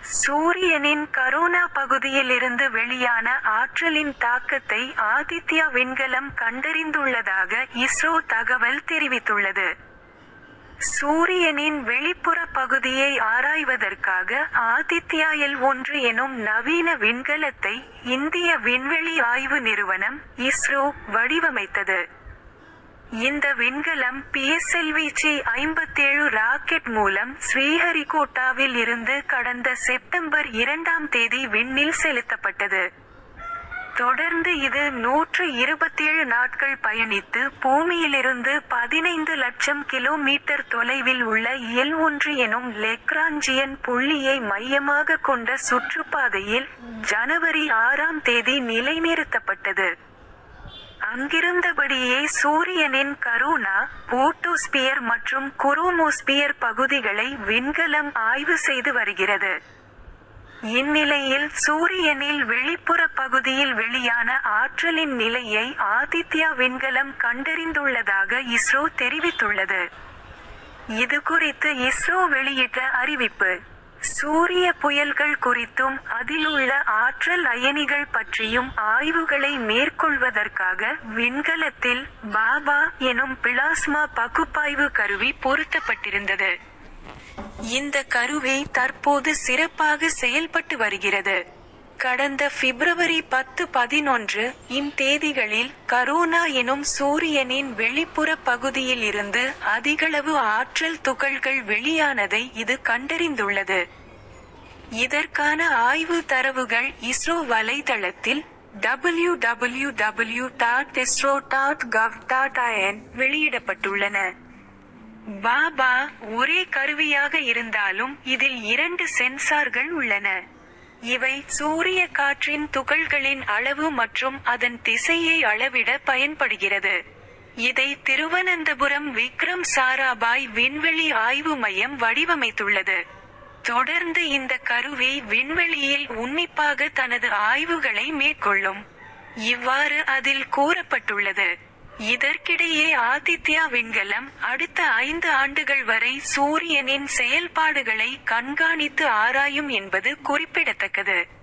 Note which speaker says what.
Speaker 1: சூரியனின் கரோனா பகுதியிலிருந்து வெளியான ஆற்றலின் தாக்கத்தை ஆதித்யா விண்கலம் கண்டறிந்துள்ளதாக இஸ்ரோ தகவல் தெரிவித்துள்ளது. சூரியனின் வெளிப்புற பகுதியை ஆராய்வதற்காக ஆதித்யா எல் ஒன்று எனும் நவீன விண்கலத்தை இந்திய விண்வெளி ஆய்வு நிறுவனம் இஸ்ரோ வடிவமைத்தது. இந்த விண்கலம் பிஎஸ்எல்வி-சி ஐம்பத்தேழு ராக்கெட் மூலம் ஸ்ரீஹரிகோட்டாவில் இருந்து கடந்த செப்டம்பர் இரண்டாம் தேதி விண்ணில் செலுத்தப்பட்டது. தொடர்ந்து இது நூற்று இருபத்தேழு நாட்கள் பயணித்து பூமியிலிருந்து பதினைந்து லட்சம் கிலோமீட்டர் தொலைவில் உள்ள எல் ஒன்று எனும் லெக்ராஞ்சியன் புள்ளியை மையமாகக் கொண்ட சுற்றுப்பாதையில் ஜனவரி ஆறாம் தேதி நிலைநிறுத்தப்பட்டது. அங்கிருந்தபடியே சூரியனின் கரோனா, போட்டோஸ்பியர் மற்றும் குரோமோஸ்பியர் பகுதிகளை விண்கலம் ஆய்வு செய்து வருகிறது. இந்நிலையில் சூரியனில் வெளிப்புற பகுதியில் வெளியான ஆற்றலின் நிலையை ஆதித்யா விண்கலம் கண்டறிந்துள்ளதாக இஸ்ரோ தெரிவித்துள்ளது. இதுகுறித்து இஸ்ரோ வெளியிட்ட அறிவிப்பு சூரிய புயல்கள் குறித்தும் அதிலுள்ள ஆற்றல் அயனிகள் பற்றியும் ஆய்வுகளை மேற்கொள்வதற்காக விண்கலத்தில் பாபா எனும் பிளாஸ்மா பகுப்பாய்வு கருவி பொருத்தப்பட்டிருந்தது. இந்த கருவி தற்போது சிறப்பாக செயல்பட்டு வருகிறது. கடந்த பிப்ரவரி பத்து பதினொன்று இம் தேதிகளில் கரோனா எனும் சூரியனின் வெளிப்புற பகுதியில் இருந்து அதிகளவு ஆற்றல் துகள்கள் வெளியானதை இது கண்டறிந்துள்ளது. இதற்கான ஆய்வு தரவுகள் இஸ்ரோ வலைதளத்தில் W W W dot ISRO dot gov dot IN வெளியிடப்பட்டுள்ளன. பாபா ஒரே கருவியாக இருந்தாலும் இதில் இரண்டு சென்சார்கள் உள்ளன. இவை சூரிய காற்றின் துகள்களின் அளவு மற்றும் அதன் திசையை அளவிட பயன்படுகிறது. இதை திருவனந்தபுரம் விக்ரம் சாராபாய் விண்வெளி ஆய்வு மையம் வடிவமைத்துள்ளது. தொடர்ந்து இந்த கருவி விண்வெளியில் உன்னிப்பாக தனது ஆய்வுகளை மேற்கொள்ளும். இவ்வாறு அதில் கூறப்பட்டுள்ளது. இதற்கிடையே ஆதித்யா விண்கலம் அடுத்த ஐந்து ஆண்டுகள் வரை சூரியனின் செயல்பாடுகளை கண்காணித்து ஆராயும் என்பது குறிப்பிடத்தக்கது.